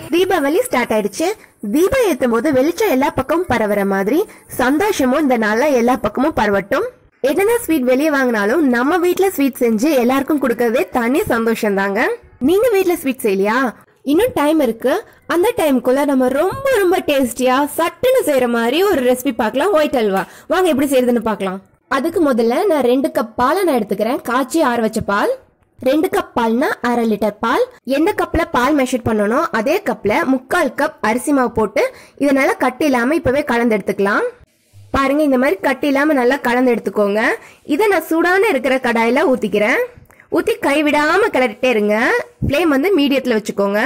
Deepavali start ஆயிடுச்சு தீபம் ஏத்தும் போது வெளிச்சம் எல்லா பக்கமும் பரவுற மாதிரி சந்தோஷமும் இந்த நாள்ல எல்லா பக்கமும் பரவட்டும் என்னென்ன ஸ்வீட் வெளியே வாங்கினாலும் நம்ம வீட்ல ஸ்வீட் செஞ்சு எல்லாருக்கும் கொடுக்கறதே தனி சந்தோஷம் தாங்க நீங்க வீட்ல ஸ்வீட் செய்யலையா இன்னும் டைம் இருக்கு அந்த டைம்குள்ள நம்ம ரொம்ப ரொம்ப டேஸ்டியா சட்டுன்னு செய்யற மாதிரி ஒரு ரெசிபி பார்க்கலாம் ஒயிட் அல்வா வாங்க எப்படி செய்யறதுன்னு பார்க்கலாம் அதுக்கு முதல்ல நான் ரெண்டு கப் பாலை நான் எடுத்துக்கிறேன் காய்ச்சி ஆற வச்ச பால் ரெண்டு கப் பால்னா அரை லிட்டர் பால் எந்த கப்ல பால் மெஷர் பண்ணணும் அதே கப்ல முக்கால் கப் அரிசி மாவு போட்டு இதை நல்லா கட்டி இல்லாம இப்பவே கலந்து எடுத்துக்கலாம் பாருங்க இந்த மாதிரி கட்டி இல்லாம நல்லா கலந்து எடுத்துக்கோங்க இதை நான் சூடான இருக்கிற கடாயில ஊத்திக்கிறேன் ஊத்தி கைவிடாம கிளறிட்டே இருங்க ஃப்ளேம் வந்து மீடியத்துல வச்சுக்கோங்க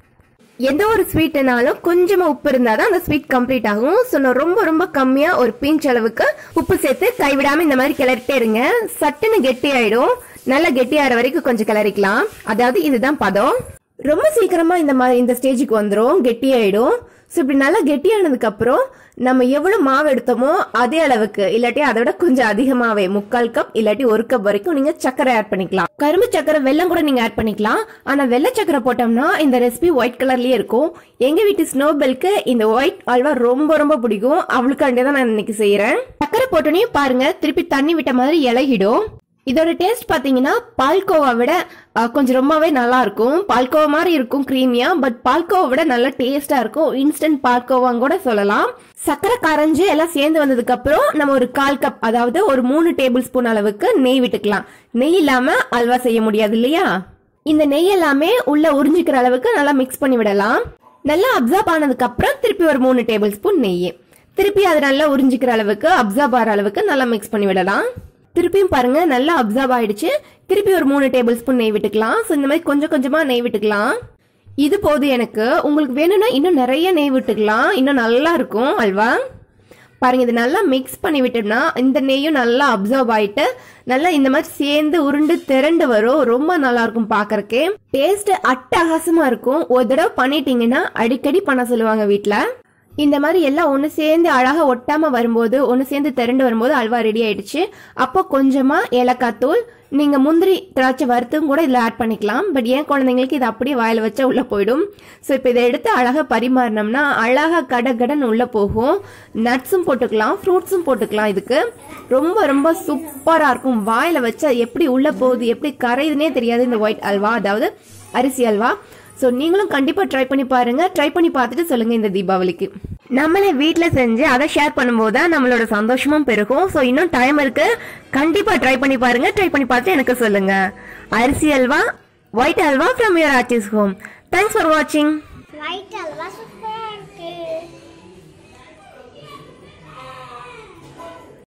எந்த ஒரு ஸ்வீட்னாலும் கொஞ்சமா உப்பு இருந்தாதான் அந்த ஸ்வீட் கம்ப்ளீட் ஆகும் ஸோ நான் ரொம்ப ரொம்ப கம்மியா ஒரு பிஞ்ச் அளவுக்கு உப்பு சேர்த்து கைவிடாம இந்த மாதிரி கிளறிட்டே இருங்க சட்டுன்னு கெட்டி ஆயிடும் நல்லா கெட்டியாகிற வரைக்கும் கொஞ்சம் கிளறிக்கலாம் அதாவது இதுதான் பதம் ரொம்ப சீக்கிரமா இந்த மாதிரி இந்த ஸ்டேஜுக்கு வந்துடும் கெட்டி ஆயிடும் ஸோ இப்படி நல்லா கெட்டியானதுக்கு அப்புறம் நம்ம எவ்வளவு மாவு எடுத்தோமோ அதே அளவுக்கு இல்லாட்டி அதை விட கொஞ்சம் அதிகமாவே முக்கால் கப் இல்லாட்டி ஒரு கப் வரைக்கும் நீங்க சக்கரை ஆட் பண்ணிக்கலாம் கரும்பு சக்கரை வெல்லம் கூட நீங்க ஆட் பண்ணிக்கலாம் ஆனா வெள்ளை சக்கரை போட்டோம்னா இந்த ரெசிபி ஒயிட் கலர்லயே இருக்கும் எங்க வீட்டு ஸ்னோபெல்க்கு இந்த ஒயிட் அல்வா ரொம்ப ரொம்ப பிடிக்கும் அவளுக்காண்டி தான் நான் இன்னைக்கு செய்யறேன் சக்கரை போட்டோன்னே பாருங்க திருப்பி தண்ணி விட்ட மாதிரி இலகிடும் இதோட டேஸ்ட் பாத்தீங்கன்னா பால்கோவா விட அஹ், கொஞ்சம் ரொம்பவே நல்லா இருக்கும் பால்கோவா மாதிரி இருக்கும் கிரீமியா பட் பால்கோவா விட நல்லா டேஸ்டா இருக்கும் இன்ஸ்டன்ட் பால்கோவான்னு கூட சொல்லலாம் சக்கரை கரைஞ்சு எல்லாம் சேர்ந்து வந்ததுக்கு அப்புறம் நம்ம ஒரு கால் கப் அதாவது ஒரு மூணு டேபிள் ஸ்பூன் அளவுக்கு நெய் விட்டுக்கலாம் நெய் இல்லாம அல்வா செய்ய முடியாது இல்லையா இந்த நெய் எல்லாமே உள்ள உறிஞ்சிக்கிற அளவுக்கு நல்லா மிக்ஸ் பண்ணி விடலாம் நல்லா அப்சர்வ் ஆனதுக்கு அப்புறம் திருப்பி ஒரு மூணு டேபிள் ஸ்பூன் நெய் திருப்பி அது நல்லா உறிஞ்சிக்கிற அளவுக்கு அப்சர்வ் ஆகிற அளவுக்கு நல்லா மிக்ஸ் பண்ணி விடலாம் திருப்பியும் பாருங்க நல்லா அப்சர்வ் ஆயிடுச்சு திருப்பி ஒரு மூணு டேபிள் ஸ்பூன் நெய் விட்டுக்கலாம் ஸோ இந்த மாதிரி கொஞ்சம் கொஞ்சமா நெய் விட்டுக்கலாம் இது போதும் எனக்கு உங்களுக்கு வேணும்னா இன்னும் நிறைய நெய் விட்டுக்கலாம் இன்னும் நல்லா இருக்கும் அல்வா பாருங்க இது நல்லா மிக்ஸ் பண்ணி விட்டோம்னா இந்த நெய்யும் நல்லா அப்சர்வ் ஆயிட்டு நல்லா இந்த மாதிரி சேர்ந்து உருண்டு திரண்டு வரும் ரொம்ப நல்லா இருக்கும் பாக்கறக்கே டேஸ்ட் அட்டகாசமா இருக்கும் ஒரு தடவை பண்ணிட்டீங்கன்னா அடிக்கடி பண்ண சொல்லுவாங்க வீட்ல இந்த மாதிரி எல்லாம் ஒன்று சேர்ந்து அழகாக ஒட்டாம வரும்போது ஒன்று சேர்ந்து திரண்டு வரும்போது அல்வா ரெடி ஆயிடுச்சு அப்போ கொஞ்சமா ஏலக்காய் தூள் நீங்க முந்திரி திராட்சை வறுத்தும் கூட இதில் ஆட் பண்ணிக்கலாம் பட் ஏன் குழந்தைங்களுக்கு இது அப்படியே வாயில வச்சா உள்ள போயிடும் ஸோ இப்போ இதை எடுத்து அழகாக பரிமாறினோம்னா அழகா கட கடன் உள்ள போகும் நட்ஸும் போட்டுக்கலாம் ஃப்ரூட்ஸும் போட்டுக்கலாம் இதுக்கு ரொம்ப ரொம்ப சூப்பரா இருக்கும் வாயில வச்சா எப்படி உள்ள போகுது எப்படி கரையுதுன்னே தெரியாது இந்த ஒயிட் அல்வா அதாவது அரிசி அல்வா ஸோ நீங்களும் கண்டிப்பா ட்ரை பண்ணி பாருங்க ட்ரை பண்ணி பார்த்துட்டு சொல்லுங்க இந்த தீபாவளிக்கு நம்மளே வீட்ல செஞ்சு அதை ஷேர் பண்ணும்போது தான் நம்மளோட சந்தோஷமும் பெருகும் ஸோ இன்னும் டைம் இருக்கு கண்டிப்பா ட்ரை பண்ணி பாருங்க ட்ரை பண்ணி பார்த்து எனக்கு சொல்லுங்க அரிசி halwa white halwa from your artist home thanks for வாட்சிங் லைட் அல்வா சூப்பரா இருக்கு